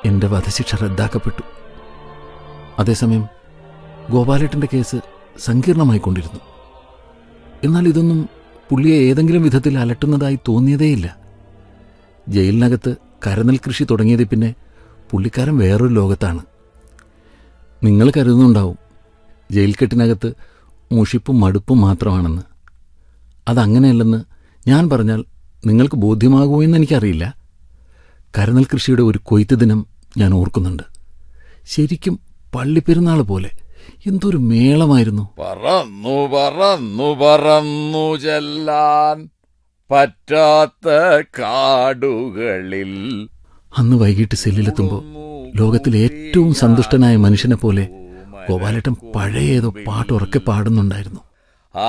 എൻ്റെ വധശിക്ഷ റദ്ദാക്കപ്പെട്ടു അതേസമയം ഗോപാലേട്ടൻ്റെ കേസ് സങ്കീർണമായിക്കൊണ്ടിരുന്നു എന്നാൽ ഇതൊന്നും പുള്ളിയെ ഏതെങ്കിലും വിധത്തിൽ അലട്ടുന്നതായി തോന്നിയതേയില്ല ജയിലിനകത്ത് കരനെൽ കൃഷി തുടങ്ങിയതിൽ പിന്നെ പുള്ളിക്കാരൻ വേറൊരു ലോകത്താണ് നിങ്ങൾ കരുതുന്നുണ്ടാവും ജയിൽ കെട്ടിനകത്ത് മുഷിപ്പും മടുപ്പും മാത്രമാണെന്ന് അതങ്ങനെയല്ലെന്ന് ഞാൻ പറഞ്ഞാൽ നിങ്ങൾക്ക് ബോധ്യമാകുമോ എന്ന് എനിക്കറിയില്ല കരനെൽ കൃഷിയുടെ ഒരു കൊയ്ത്ത് ദിനം ഞാൻ ഓർക്കുന്നുണ്ട് ശരിക്കും പള്ളിപ്പെരുന്നാൾ പോലെ എന്തൊരു മേളമായിരുന്നു പറന്നു പറന്നു പറന്നു ചെല്ലാൻ പറ്റാത്ത കാടുകളിൽ അന്ന് വൈകിട്ട് സെല്ലിലെത്തുമ്പോൾ ലോകത്തിലെ ഏറ്റവും സന്തുഷ്ടനായ മനുഷ്യനെ പോലെ ഗോപാലേട്ടൻ പഴയ ഏതോ പാട്ട് ഉറക്കെ പാടുന്നുണ്ടായിരുന്നു ആ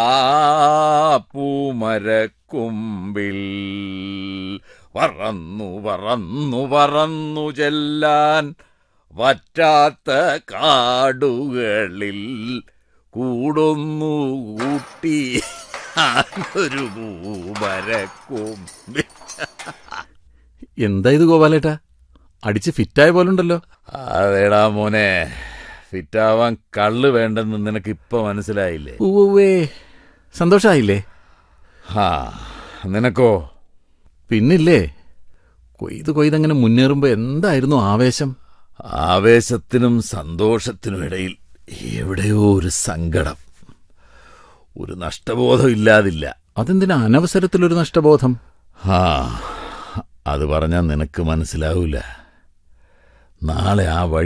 പൂമരക്കുമ്പിൽ പറന്നു പറന്നു പറന്നു ചെല്ലാൻ പറ്റാത്ത കാടുകളിൽ കൂടൊന്നു കൂട്ടി ഒരു പൂമരക്കുമ്പിൽ എന്താ ഇത് ഗോപാലേട്ടാ അടിച്ച് ഫിറ്റായ പോലുണ്ടല്ലോ അതേടാ മോനെ ഫിറ്റാവാൻ കള്ള് വേണ്ടെന്ന് നിനക്ക് ഇപ്പൊ മനസ്സിലായില്ലേ ഉവ്വേ സന്തോഷായില്ലേ ഹാ നിനക്കോ പിന്നില്ലേ കൊയ്ത് കൊയ്തങ്ങനെ മുന്നേറുമ്പോ എന്തായിരുന്നു ആവേശം ആവേശത്തിനും സന്തോഷത്തിനും ഇടയിൽ എവിടെയോ ഒരു സങ്കടം ഒരു നഷ്ടബോധം ഇല്ലാതില്ല അതെന്തിനാ അനവസരത്തിലൊരു നഷ്ടബോധം ആ അത് പറഞ്ഞാൽ നിനക്ക് മനസ്സിലാവൂല നാളെ ആ വഴി